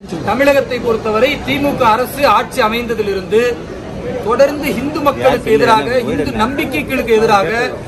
தமிழகத்தை பொறுத்தவரை திமுக அரசு ஆட்சி அமைந்ததிலிருந்து தொடர்ந்து இந்து மக்களுக்கு எதிராக இந்து நம்பிக்கைகளுக்கு எதிராக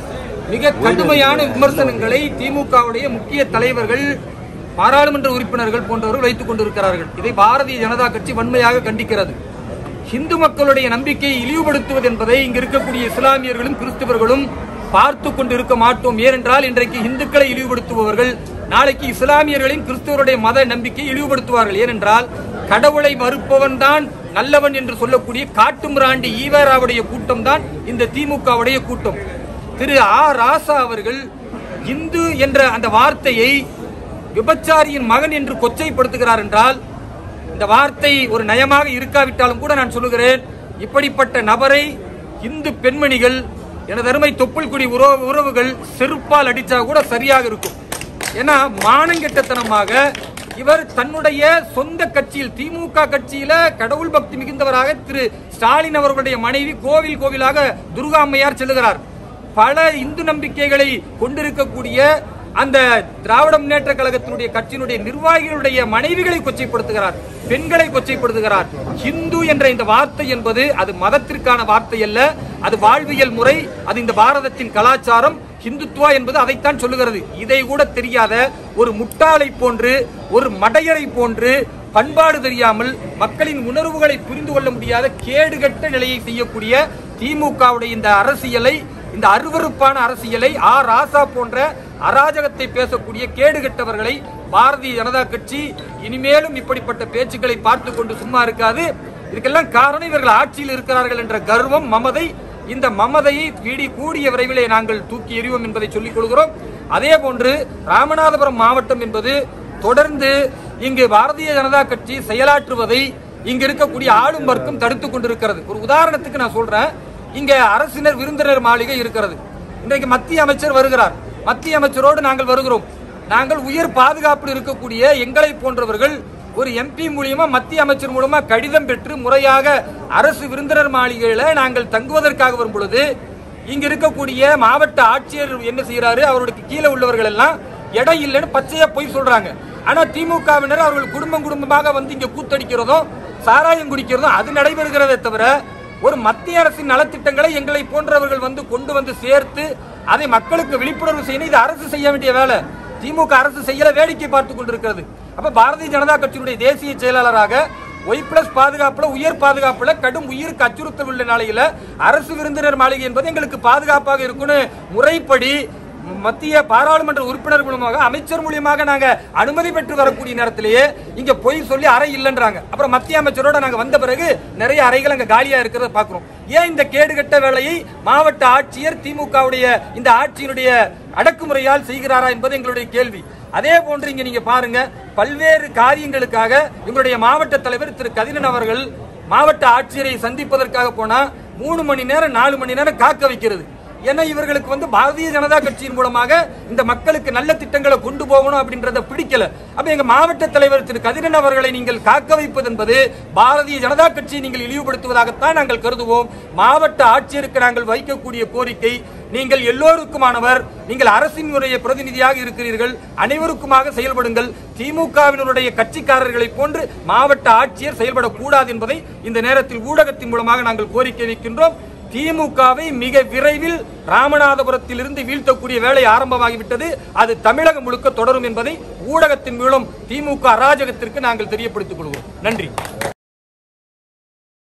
மிக கடுமையான விமர்சனங்களை திமுகவுடைய முக்கிய தலைவர்கள் பாராளுமன்ற உறுப்பினர்கள் போன்றவர்கள் வைத்துக் கொண்டிருக்கிறார்கள் இதை பாரதிய ஜனதா கட்சி வன்மையாக கண்டிக்கிறது இந்து மக்களுடைய நம்பிக்கையை இழிவுபடுத்துவது என்பதை இங்கு இருக்கக்கூடிய இஸ்லாமியர்களும் கிறிஸ்தவர்களும் பார்த்து கொண்டிருக்க மாட்டோம் ஏனென்றால் இன்றைக்கு இந்துக்களை இழிவுபடுத்துபவர்கள் நாளைக்கு இஸ்லாமியர்களின் கிறிஸ்தவருடைய மத நம்பிக்கையை இழிவுபடுத்துவார்கள் ஏனென்றால் கடவுளை மறுப்பவன் தான் நல்லவன் என்று சொல்லக்கூடிய காட்டுமிராண்டி ஈவேராவுடைய கூட்டம் தான் இந்த திமுகவுடைய கூட்டம் திரு ஆ ராசா அவர்கள் இந்து என்ற அந்த வார்த்தையை விபச்சாரியின் மகன் என்று கொச்சைப்படுத்துகிறார் என்றால் இந்த வார்த்தை ஒரு நயமாக இருக்காவிட்டாலும் கூட நான் சொல்லுகிறேன் இப்படிப்பட்ட நபரை இந்து பெண்மணிகள் எனது அருமை தொப்புள் குடி உறவு உறவுகள் செருப்பால் அடிச்சா கூட சரியாக இருக்கும் ஏன்னா மானங்கெட்டத்தனமாக இவர் தன்னுடைய சொந்த கட்சியில் திமுக கட்சியில கடவுள் பக்தி மிகுந்தவராக திரு ஸ்டாலின் அவர்களுடைய மனைவி கோவில் கோவிலாக துர்கா அம்மையார் செல்லுகிறார் பல இந்து நம்பிக்கைகளை கொண்டிருக்கக்கூடிய அந்த திராவிட முன்னேற்ற கழகத்தினுடைய கட்சியினுடைய நிர்வாகிகளுடைய மனைவிகளை கொச்சைப்படுத்துகிறார் பெண்களை கொச்சைப்படுத்துகிறார் ஹிந்து என்ற இந்த வார்த்தை என்பது அது மதத்திற்கான வார்த்தை அல்ல அது வாழ்வியல் முறை அது இந்த பாரதத்தின் கலாச்சாரம் ஹிந்துத்துவா என்பது அதைத்தான் சொல்லுகிறது இதை கூட தெரியாத ஒரு முட்டாளை போன்று ஒரு மடையரை போன்று பண்பாடு தெரியாமல் மக்களின் உணர்வுகளை புரிந்து கொள்ள முடியாத கேடுகட்ட நிலையை செய்யக்கூடிய திமுகவுடைய இந்த அரசியலை இந்த அருவருப்பான அரசியலை ஆ ராசா போன்ற அராஜகத்தை பேசக்கூடிய கேடுகட்டவர்களை பாரதிய ஜனதா கட்சி இனிமேலும் இப்படிப்பட்ட பேச்சுக்களை பார்த்து கொண்டு சும்மா இருக்காது இதுக்கெல்லாம் காரணம் இவர்கள் ஆட்சியில் இருக்கிறார்கள் என்ற கர்வம் மமதை இந்த மமதையை பீடி கூடிய விரைவிலே நாங்கள் தூக்கி எறிவோம் என்பதை சொல்லிக் கொள்கிறோம் அதே போன்று ராமநாதபுரம் மாவட்டம் என்பது தொடர்ந்து இங்கு பாரதிய ஜனதா கட்சி செயலாற்றுவதை இங்கு இருக்கக்கூடிய ஆளும் வர்க்கம் தடுத்துக் கொண்டிருக்கிறது ஒரு உதாரணத்துக்கு நான் சொல்றேன் இங்க அரசினர் விருந்தினர் மாளிகை இருக்கிறது இன்றைக்கு மத்திய அமைச்சர் வருகிறார் மத்திய அமைச்சரோடு நாங்கள் வருகிறோம் நாங்கள் உயர் பாதுகாப்பில் இருக்கக்கூடிய எங்களை போன்றவர்கள் ஒரு எம்பி மூலியமா மத்திய அமைச்சர் மூலமா கடிதம் பெற்று முறையாக அரசு விருந்தினர் மாளிகையில நாங்கள் தங்குவதற்காக வரும் பொழுது இங்க இருக்கக்கூடிய மாவட்ட ஆட்சியர் என்ன செய்யறாரு அவருடைய கீழே உள்ளவர்கள் எல்லாம் இடம் இல்லைன்னு பச்சையா போய் சொல்றாங்க ஆனா திமுகவினர் அவர்கள் குடும்பம் குடும்பமாக வந்து இங்க கூத்தடிக்கிறதும் சாராயம் குடிக்கிறதும் அது நடைபெறுகிறதே தவிர ஒரு மத்திய அரசின் நலத்திட்டங்களை எங்களை போன்றவர்கள் வந்து கொண்டு வந்து சேர்த்து அதை மக்களுக்கு விழிப்புணர்வு செய்யணும் இது அரசு செய்ய வேண்டிய வேலை திமுக அரசு செய்யல வேடிக்கை பார்த்து கொண்டிருக்கிறது அப்ப பாரதிய ஜனதா கட்சியினுடைய தேசிய செயலாளராக ஒய் பிளஸ் பாதுகாப்புல உயர் பாதுகாப்புல கடும் உயிருக்கு அச்சுறுத்தல் உள்ள நிலையில அரசு விருந்தினர் மாளிகை என்பது எங்களுக்கு பாதுகாப்பாக இருக்கும்னு முறைப்படி மத்திய பாராளுமன்ற உறுப்பினர் மூலமாக அமைச்சர் மூலியமாக நாங்க அனுமதி பெற்று வரக்கூடிய நேரத்திலேயே இங்க பொய் சொல்லி அறை இல்லைன்றாங்க அப்புறம் மத்திய அமைச்சரோட நாங்க வந்த பிறகு நிறைய அறைகள் அங்க காலியா இருக்கிறத பாக்குறோம் ஏன் இந்த கேடுகட்ட வேலையை மாவட்ட ஆட்சியர் திமுகவுடைய இந்த ஆட்சியினுடைய அடக்குமுறையால் செய்கிறாரா என்பது எங்களுடைய கேள்வி அதே போன்று இங்க நீங்க பாருங்க பல்வேறு காரியங்களுக்காக எங்களுடைய மாவட்ட தலைவர் திரு கதிரன் அவர்கள் மாவட்ட ஆட்சியரை சந்திப்பதற்காக போனா மூணு மணி நேரம் நாலு மணி நேரம் காக்க வைக்கிறது ஏன்னா இவர்களுக்கு வந்து பாரதிய ஜனதா கட்சியின் மூலமாக இந்த மக்களுக்கு நல்ல திட்டங்களை கொண்டு போகணும் அப்படின்றத பிடிக்கல அப்ப எங்க மாவட்ட தலைவர் திரு கதிரன் அவர்களை நீங்கள் காக்க வைப்பது என்பது பாரதிய ஜனதா கட்சியை நீங்கள் இழிவுபடுத்துவதாகத்தான் நாங்கள் கருதுவோம் மாவட்ட ஆட்சியருக்கு நாங்கள் வைக்கக்கூடிய கோரிக்கை நீங்கள் எல்லோருக்குமானவர் நீங்கள் அரசின் முறைய பிரதிநிதியாக இருக்கிறீர்கள் அனைவருக்குமாக செயல்படுங்கள் திமுகவினருடைய கட்சிக்காரர்களை போன்று மாவட்ட ஆட்சியர் செயல்படக்கூடாது என்பதை இந்த நேரத்தில் ஊடகத்தின் மூலமாக நாங்கள் கோரிக்கை வைக்கின்றோம் திமுகவை மிக விரைவில் ராமநாதபுரத்தில் இருந்து வீழ்த்தக்கூடிய வேலை ஆரம்பமாகிவிட்டது அது தமிழகம் முழுக்க தொடரும் என்பதை ஊடகத்தின் மூலம் திமுக அராஜகத்திற்கு நாங்கள் தெரியப்படுத்திக் கொள்வோம் நன்றி